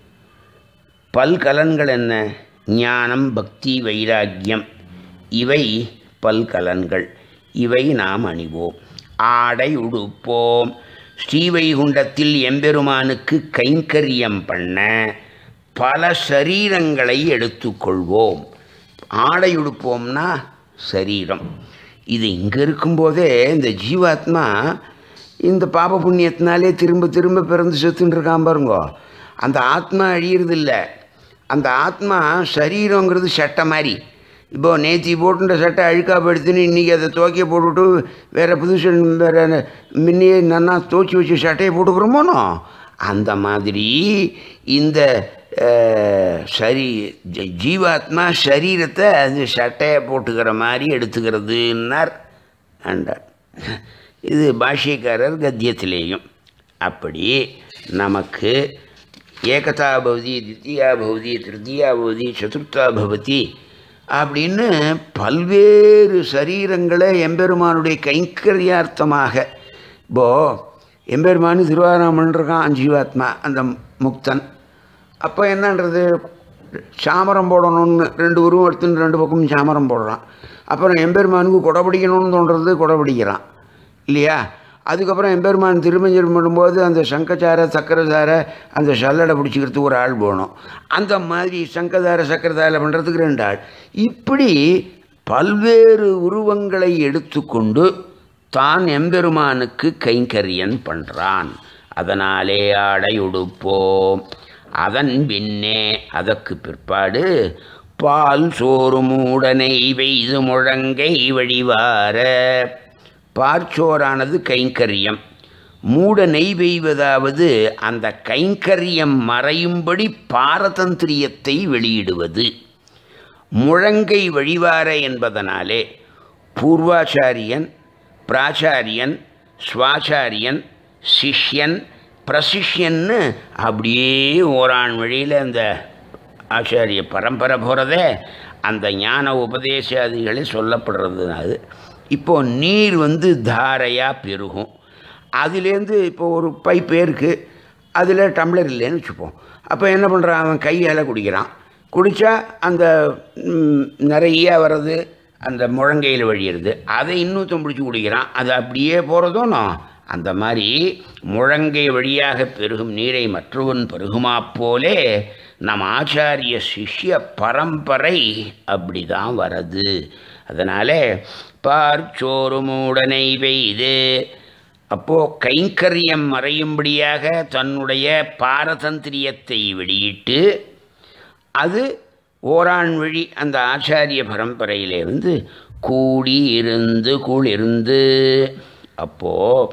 பல்கலன்கள் என்ன ஞானம் பக்தி வைராக்கியம் இவை பல்கலன்கள் இவை நாம் அணிவோம் ஆடை உடுப்போம் ஸ்ரீவைகுண்டத்தில் எம்பெருமானுக்கு கைங்கரியம் பண்ண பல சரீரங்களை எடுத்துக்கொள்வோம் ஆடை உடுப்போம்னா சரீரம் இது இங்கே இருக்கும்போதே இந்த ஜீவாத்மா இந்த பாப புண்ணியத்தினாலே திரும்ப திரும்ப பிறந்து செத்துன்னு இருக்கான் பாருங்கோ அந்த ஆத்மா அழியறதில்ல அந்த ஆத்மா சரீரங்கிறது சட்டை மாதிரி இப்போ நேத்தி போட்டுன்ற சட்டை அழுக்காக படுத்துன்னு இன்றைக்கி அதை துவக்கிய போட்டுவிட்டு வேறு புதுசு வேறு முன்னையே நன்னா துவச்சி வச்சு சட்டையை போட்டுக்கிறோமோனோ அந்த மாதிரி இந்த அஹ், சரி ஜ- ஜீவாத்மா சரீரத்தை அது சட்டையை போட்டுக்கிற மாதிரி எடுத்துக்கிறதுன்னார் ஆண்டார் இது பாஷ்யக்காரர் கத்தியத்திலேயும் அப்படி நமக்கு ஏகதா பவதி தித்தியா பவதி திருத்தியா பவதி சதுர்த்தா பவதி அப்படின்னு பல்வேறு சரீரங்களை எம்பெருமானுடைய கைங்கரியார்த்தமாக இப்போ எம்பெருமானு திருவாராமன் இருக்கான் ஜீவாத்மா அந்த முக்தன் அப்போ என்னன்றது சாமரம் போடணும்னு ரெண்டு உருவம் எடுத்துன்னு ரெண்டு பக்கமும் சாமரம் போடுறான் அப்புறம் எம்பெருமானுக்கு கொடை பிடிக்கணும்னு தோன்றது கொடை பிடிக்கிறான் இல்லையா அதுக்கப்புறம் எம்பெருமான் திருமஞ்சல் பண்ணும்போது அந்த சங்கச்சார சக்கரதார அந்த சல்லடை பிடிச்சிக்கிறதுக்கு ஒரு ஆள் போகணும் அந்த மாதிரி சங்கதார சக்கரதார பண்ணுறதுக்கு ரெண்டு ஆள் இப்படி பல்வேறு உருவங்களை எடுத்துக்கொண்டு தான் எம்பெருமானுக்கு கைங்கரியன் பண்ணுறான் அதனாலே ஆடை உடுப்போம் அதன் பின்னே அதற்கு பிற்பாடு பால் சோறு மூடனை வெய்து முழங்கை வழிவார பார்ச்சோரானது கைங்கரியம் மூட நெய் பெய்வதாவது அந்த கைங்கரியம் மறையும்படி பாரதந்திரியத்தை வெளியிடுவது முழங்கை வழிவார என்பதனாலே பூர்வாச்சாரியன் பிராச்சாரியன் ஸ்வாச்சாரியன் சிஷ்யன் பிரசிஷ்யன்னு அப்படியே ஓரான் வழியில் அந்த ஆச்சாரிய பரம்பரை போகிறதே அந்த ஞான உபதேசாதிகளை சொல்லப்படுறது அது இப்போது நீர் வந்து தாரையாக பெருகும் அதுலேருந்து இப்போ ஒரு பைப் இருக்குது அதில் டம்ளர் இல்லைன்னு வச்சுப்போம் அப்போ என்ன பண்ணுறான் அவன் கையால் குடிக்கிறான் குடித்தா அந்த ம், நிறைய வர்றது அந்த முழங்கையில் வழியிறது அதை இன்னொருத்தன் பிடிச்சி குடிக்கிறான் அது அப்படியே போகிறதும் அந்த மாதிரி முழங்கை வழியாக பெருகும் நீரை மற்றவன் பருகுமா போலே நம் ஆச்சாரிய சிஷ்ய பரம்பரை அப்படி தான் வரது அதனாலே பார்ச்சோறு மூடனை பெய்து அப்போது கைங்கரியம் மறையும்படியாக தன்னுடைய பாரதந்திரியத்தை வெளியிட்டு அது ஓரான் வழி அந்த ஆச்சாரிய பரம்பரையிலே வந்து கூடி இருந்து குளிர்ந்து அப்போது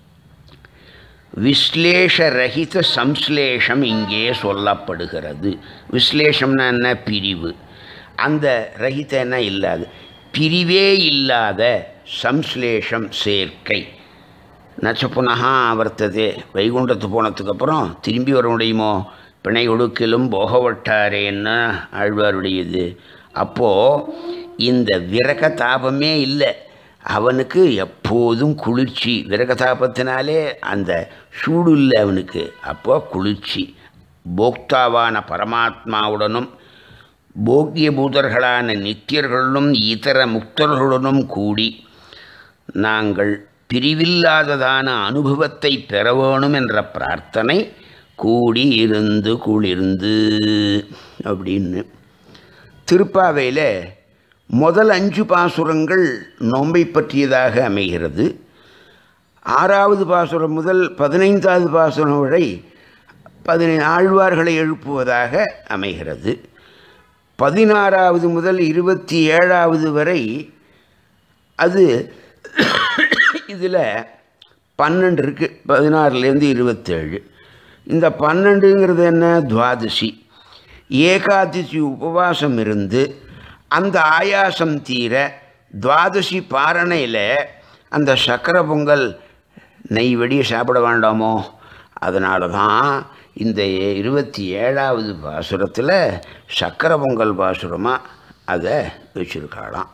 விஸ்லேஷரகித சம்ஸ்லேஷம் இங்கே சொல்லப்படுகிறது விஸ்லேஷம்னா என்ன பிரிவு அந்த ரகிதன்னா இல்லாது பிரிவே இல்லாத சம்ஸ்லேஷம் சேர்க்கை நச்ச புனகா ஆவர்த்ததே வைகுண்டத்து போனதுக்கப்புறம் திரும்பி வர முடியுமோ பிணை ஒடுக்கிலும் போகவட்டாரேன்னு ஆழ்வாருடையது அப்போது இந்த விரக தாபமே இல்லை அவனுக்கு எப்போதும் குளிர்ச்சி விரக தாபத்தினாலே அந்த சூடு இல்லை அவனுக்கு அப்போ குளிர்ச்சி போக்தாவான பரமாத்மாவுடனும் போக்கிய பூதர்களான நித்தியர்களுடனும் இதர முக்தர்களுடனும் கூடி நாங்கள் பிரிவில்லாததான அனுபவத்தை பெற வேணும் என்ற பிரார்த்தனை கூடி இருந்து குளிர்ந்து அப்படின்னு திருப்பாவையில் முதல் அஞ்சு பாசுரங்கள் நோன்பை பற்றியதாக அமைகிறது ஆறாவது பாசுரம் முதல் பதினைந்தாவது பாசுரம் வரை பதினை ஆழ்வார்களை எழுப்புவதாக அமைகிறது பதினாறாவது முதல் இருபத்தி ஏழாவது வரை அது இதில் பன்னெண்டு இருக்குது பதினாறுலேருந்து இருபத்தேழு இந்த பன்னெண்டுங்கிறது என்ன துவாதசி ஏகாதசி உபவாசம் இருந்து அந்த ஆயாசம் தீர துவாதசி பாரணையில் அந்த சக்கரை பொங்கல் நெய் வெடியை சாப்பிட வேண்டாமோ அதனால தான் இந்த இருபத்தி ஏழாவது பாசுரத்தில் சக்கரை பொங்கல் பாசுரமாக அதை வச்சுருக்காளாம்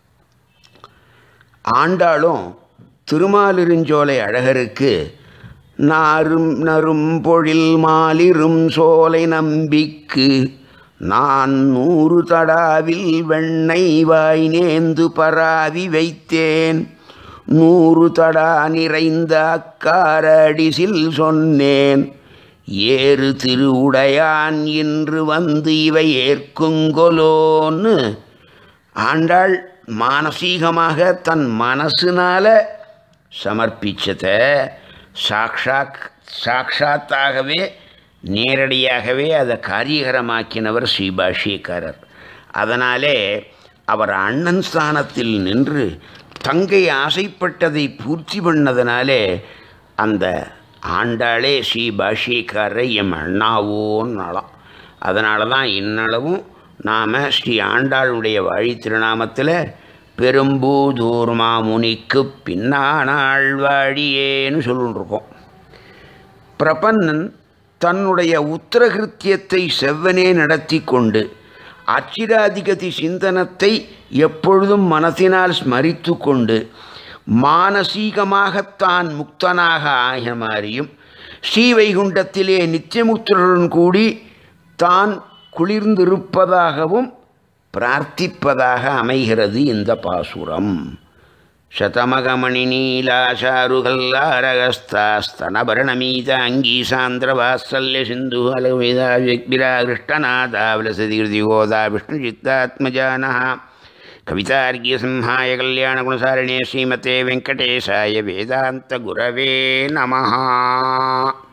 ஆண்டாளும் திருமாலிருஞ்சோலை அழகருக்கு நாரும் நரும் பொழில் மாலிரும் சோலை நம்பிக்கு நான் நூறு தடாவில் வெண்ணெய் வாய் நேந்து பராவி வைத்தேன் நூறு தடா நிறைந்த அக்காரடிசில் சொன்னேன் ஏறு திருவுடையான் இன்று வந்து இவை ஏற்குங்கொலோன்னு ஆண்டாள் மானசீகமாக தன் மனசினால சமர்ப்பிச்சத சாக்ஷாக் சாக்ஷாத்தாகவே நேரடியாகவே அதை காரியகரமாக்கினவர் ஸ்ரீபாஷ்யக்காரர் அதனாலே அவர் அண்ணன் ஸ்தானத்தில் நின்று தங்கை ஆசைப்பட்டதை பூர்த்தி பண்ணதுனாலே அந்த ஆண்டாளே ஸ்ரீ பாஷ்யக்காரரை எம் அண்ணாவோன்னாலாம் அதனால தான் இன்னளவும் நாம் ஸ்ரீ ஆண்டாளுடைய வாழி திருநாமத்தில் பெரும்பூதூர் மாமுனிக்கு பின்னானாள் வாழியேன்னு சொல்லிட்டுருக்கோம் பிரபன்னன் தன்னுடைய உத்தரகிருத்தியத்தை செவ்வனே நடத்தி கொண்டு அச்சிராதிகதி சிந்தனத்தை எப்பொழுதும் மனத்தினால் ஸ்மரித்து கொண்டு மானசீகமாகத்தான் முக்தனாக ஆகிய மாதிரியும் ஸ்ரீவைகுண்டத்திலே நித்தியமுக்தருடன் கூடி தான் குளிர்ந்திருப்பதாகவும் பிரார்த்திப்பதாக அமைகிறது இந்த பாசுரம் ಶತಮಗಮಣಿ ನೀಲಾಶಾರುಗಲ್ಲಾರಗಸ್ತಾಸ್ತನಭರಣಮೀತ ಅಂಗೀಸಾಂದ್ರವಾತ್ಸಲ್ಯ ಸಿಂಧು ಅಲವೇದ ವ್ಯಕ್ತಿರಾಗೃಷ್ಟನಾದಾವಲಸತಿ ಹೃದಿಗೋದಾ ವಿಷ್ಣುಚಿತ್ತಾತ್ಮಜಾನಃ ಕವಿತಾರ್ಘ್ಯಸಿಂಹಾಯ ಕಲ್ಯಾಣಗುಣಸಾರಿಣೇ ಶ್ರೀಮತೆ ವೆಂಕಟೇಶಾಯ ವೇದಾಂತ ಗುರವೇ ನಮಃ